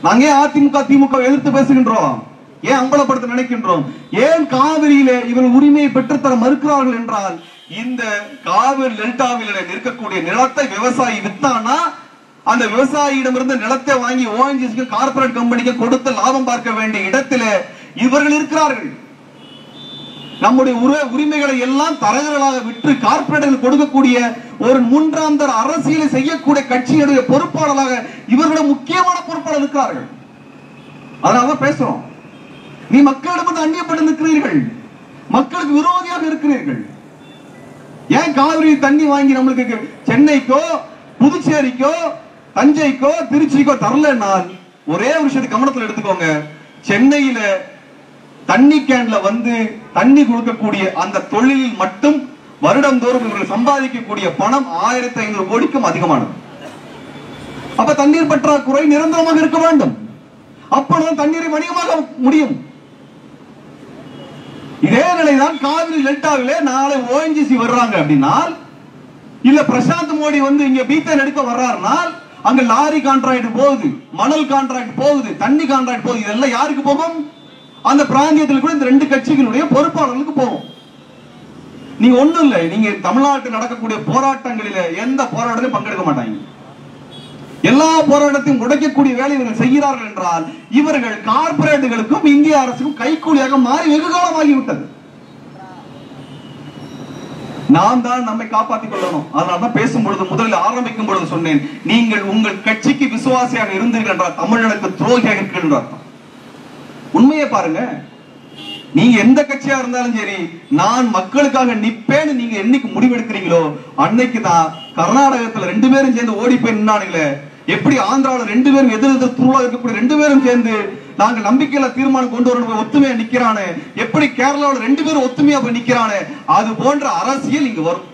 நாங்க ஏன் அதிமுக திமுக எதிர்த்து பேசுகின்றோம் ஏன் அம்பலப்படுத்த நினைக்கின்றோம் ஏன் காவிரியிலே இவர்கள் உரிமையை பெற்றுத்தர மறுக்கிறார்கள் என்றால் இந்த காவிரி டெல்டாவில் நிற்கக்கூடிய நிலத்தை விவசாயி வித்தானா அந்த விவசாயியிடமிருந்து நிலத்தை வாங்கி ஓஎன்ஜிசிக்கு கார்ப்பரேட் கம்பெனிக்கு கொடுத்து லாபம் பார்க்க வேண்டிய இடத்திலே இவர்கள் இருக்கிறார்கள் நம்முடைய உர- உரிமைகளை எல்லாம் தரகர்களாக விற்று கார்ப்பரேட்டுகள் கொடுக்கக்கூடிய ஒரு மூன்றாம் தர அரசியலை செய்யக்கூடிய கட்சியுடைய பொறுப்பாளராக இவர்களுடைய முக்கியமான பொறுப்பாளர் இருக்கிறார்கள் அதனாலதான் பேசுறோம் நீ மக்களிடமிருந்து அந்நியப்பட்டு நிற்கிறீர்கள் மக்களுக்கு விரோதியாக இருக்கிறீர்கள் ஏன் காவிரி தண்ணி வாங்கி நம்மளுக்கு சென்னைக்கோ புதுச்சேரிக்கோ தஞ்சைக்கோ திருச்சிக்கோ தரலன்னால் ஒரே ஒரு விஷயத்தை கவனத்தில் எடுத்துக்கோங்க சென்னையில தண்ணி கேன்ல வந்து தண்ணி கொடுக்கக்கூடிய அந்த தொழிலில் மட்டும் வருடந்தோறும் இவர்கள் சம்பாதிக்கக்கூடிய பணம் ஆயிரத்தி ஐநூறு கோடிக்கும் அதிகமானது அப்ப தண்ணீர் பற்றாக்குறை நிரந்தரமாக இருக்க வேண்டும் அப்பொழுது தண்ணீரை வணிகமாக முடியும் இதே நிலைதான் காவிரி டெல்டாவிலே நாளை ஓஎன்ஜிசி வர்றாங்க அப்படின்னால் இல்ல பிரசாந்த் மோடி வந்து இங்க பீத்தன் எடுக்க வர்றாருனால் அங்க லாரி கான்ட்ராக்ட் போகுது மணல் கான்ட்ராக்ட் போகுது தண்ணி கான்ட்ராக்ட் போகுது இதெல்லாம் யாருக்கு போகும் அந்த பிராந்தியத்தில் கூட இந்த ரெண்டு கட்சிகளுடைய பொறுப்பாளர்களுக்கு போகும் நீங்க ஒண்ணும் இல்ல நீங்க தமிழ்நாட்டில் நடக்கக்கூடிய போராட்டங்களில எந்த போராட்டத்திலும் பங்கெடுக்க மாட்டாங்க எல்லா போராட்டத்தையும் உடைக்கக்கூடிய வேலை இவர்கள் செய்கிறார்கள் என்றால் இவர்கள் கார்ப்பரேட்டுகளுக்கும் இந்திய அரசுக்கும் கைக்கூலியாக மாறி வெகு காலமாகிவிட்டது நாம் தான் நம்மை காப்பாற்றிக் கொள்ளணும் அதனால தான் பேசும் பொழுது முதலில் ஆரம்பிக்கும் பொழுது சொன்னேன் நீங்கள் உங்கள் கட்சிக்கு விசுவாசியாக இருந்தீர்கள் என்றால் தமிழனுக்கு துரோகியாக இருக்கிறீர்கள் என்று அர்த்தம் உண்மையை பாருங்க நீங்க எந்த கட்சியா இருந்தாலும் சரி நான் மக்களுக்காக நிப்பேன்னு நீங்க என்னைக்கு முடிவெடுக்கிறீங்களோ அன்னைக்கு தான் கர்நாடகத்துல ரெண்டு பேரும் சேர்ந்து ஓடி போய் நின்னானுங்களே எப்படி ஆந்திராவில் ரெண்டு பேரும் எதிர் எதிர் துருவா இருக்கக்கூடிய ரெண்டு பேரும் சேர்ந்து நாங்க நம்பிக்கையில தீர்மானம் கொண்டு வரணும் ஒத்துமையா நிக்கிறானே எப்படி கேரளாவில் ரெண்டு பேரும் ஒத்துமையா போய் நிக்கிறானே அது போன்ற அரசியல் இங்க வரும்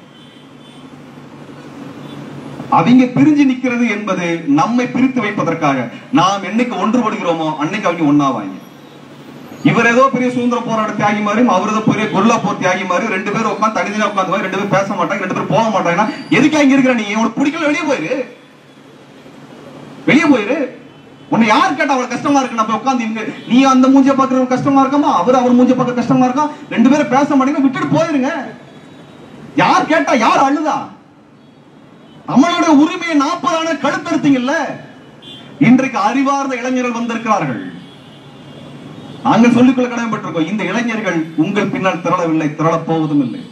அவங்க பிரிஞ்சு நிக்கிறது என்பது நம்மை பிரித்து வைப்பதற்காக நாம் என்னைக்கு ஒன்றுபடுகிறோமோ அன்னைக்கு அவங்க ஒன்னாவாங்க இவர் ஏதோ பெரிய சுதந்திர போராட்ட தியாகி மாதிரி அவர் ஏதோ பெரிய கொல்லா போர் தியாகி மாதிரி ரெண்டு பேரும் உட்காந்து தனித்தனியா உட்காந்து மாதிரி ரெண்டு பேரும் பேச மாட்டாங்க ரெண்டு பேரும் போக மாட்டாங்கன்னா எதுக்கு அங்க இருக்கிற நீ உனக்கு பிடிக்கல வெளியே போயிரு வெளியே போயிரு உன்னை யார் கேட்டா அவளுக்கு கஷ்டமா இருக்கு நம்ம உட்காந்து இங்க நீ அந்த மூஞ்சிய பாக்குறவங்க கஷ்டமா இருக்காமா அவர் அவர் மூஞ்சிய பார்க்க கஷ்டமா இருக்கான் ரெண்டு பேரும் பேச மாட்டேங்க விட்டுட்டு போயிருங்க யார் கேட்டா யார் அழுதா தமிழோட உரிமையை நாற்பது ஆண்டு கழுத்தறுத்தீங்கல்ல இன்றைக்கு அறிவார்ந்த இளைஞர்கள் வந்திருக்கிறார்கள் நாங்கள் சொல்லிக்கொள்ள கடமைப்பட்டிருக்கோம் இந்த இளைஞர்கள் உங்கள் பின்னால் திரளவில்லை திரளப் போவதும் இல்லை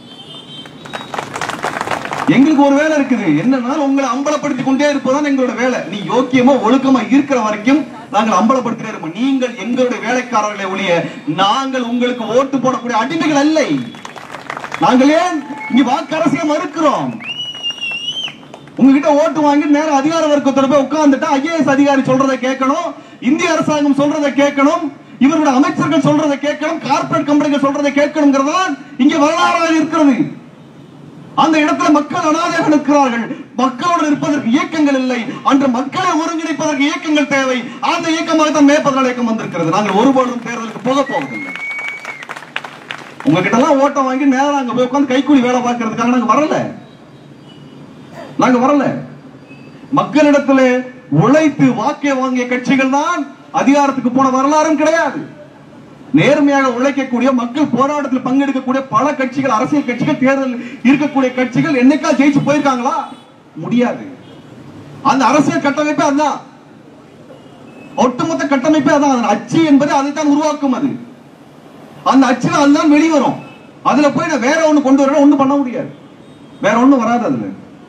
எங்களுக்கு ஒரு வேலை இருக்குது என்னன்னா உங்களை அம்பலப்படுத்திக் கொண்டே இருப்பதுதான் எங்களோட வேலை நீ யோக்கியமா ஒழுக்கமா இருக்கிற வரைக்கும் நாங்கள் அம்பலப்படுத்திட்டே இருப்போம் நீங்கள் எங்களுடைய வேலைக்காரர்களை ஒழிய நாங்கள் உங்களுக்கு ஓட்டு போடக்கூடிய அடிமைகள் அல்ல நாங்கள் ஏன் இங்க வாக்கு அரசியலை மறுக்கிறோம் உங்ககிட்ட ஓட்டு வாங்கி நேரம் அதிகார வர்க்கத்தோட போய் உட்கார்ந்துட்டா ஐஏஎஸ் அதிகாரி சொல்றதை கேட்கணும் இந்திய அரசாங்கம் சொல்றதை கேட்கணும் இவருடைய அமைச்சர்கள் சொல்றதை கேட்கணும் கார்ப்பரேட் கம்பெனிகள் சொல்றதை கேட்கணுங்கிறதான் இங்க வரலாறாக இருக்கிறது அந்த இடத்துல மக்கள் அனாதையாக நிற்கிறார்கள் மக்களோடு இருப்பதற்கு இயக்கங்கள் இல்லை அன்று மக்களை ஒருங்கிணைப்பதற்கு இயக்கங்கள் தேவை அந்த இயக்கமாக தான் மேற்பதல் இயக்கம் வந்திருக்கிறது நாங்கள் ஒருபோதும் தேர்தலுக்கு போக போவதில்லை உங்ககிட்ட எல்லாம் ஓட்டம் வாங்கி நேரம் அங்க போய் உட்கார்ந்து கைக்கூலி வேலை பார்க்கறதுக்காக நாங்க வரல நாங்க வரல மக்களிடத்துல உழைத்து வாக்கை வாங்கிய கட்சிகள் தான் அதிகாரத்துக்கு போன வரலாறும் கிடையாது நேர்மையாக உழைக்கக்கூடிய மக்கள் போராட்டத்தில் பங்கெடுக்கக்கூடிய பல கட்சிகள் அரசியல் கட்சிகள் தேர்தல் இருக்கக்கூடிய கட்சிகள் என்னைக்கா ஜெயிச்சு போயிருக்காங்களா முடியாது அந்த அரசியல் கட்டமைப்பே அதுதான் ஒட்டுமொத்த கட்டமைப்பே அதான் அதன் அச்சு என்பது அதைத்தான் உருவாக்கும் அது அந்த அச்சுல அதுதான் வெளிவரும் அதுல போய் நான் வேற ஒண்ணு கொண்டு வரணும் ஒண்ணு பண்ண முடியாது வேற ஒண்ணும் வராது அதுல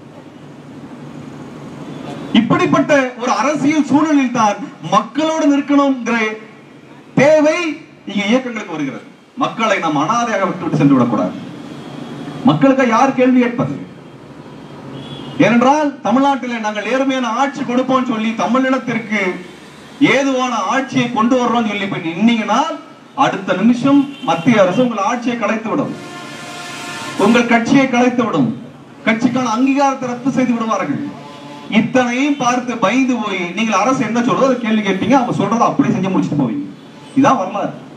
இப்படிப்பட்ட ஒரு அரசியல் சூழலில் தான் மக்களோடு நிற்கணுங்கிற தேவை இங்க இயக்கங்களுக்கு வருகிறது மக்களை நாம் அனாதையாக விட்டுவிட்டு சென்று விடக்கூடாது மக்களுக்கு யார் கேள்வி கேட்பது ஏனென்றால் தமிழ்நாட்டில் நாங்கள் நேர்மையான ஆட்சி கொடுப்போம் சொல்லி தமிழினத்திற்கு ஏதுவான ஆட்சியை கொண்டு வர்றோம் சொல்லி போய் நின்னீங்கன்னா அடுத்த நிமிஷம் மத்திய அரசு உங்கள் ஆட்சியை கலைத்து விடும் உங்கள் கட்சியை கலைத்து விடும் கட்சிக்கான அங்கீகாரத்தை ரத்து செய்து விடுவார்கள் இத்தனையும் பார்த்து பயந்து போய் நீங்கள் அரசு என்ன சொல்றதோ அதை கேள்வி கேட்பீங்க அவங்க சொல்றதை அப்படியே செஞ்சு முடிச்சுட்டு போவீங்க இதான் வரலாறு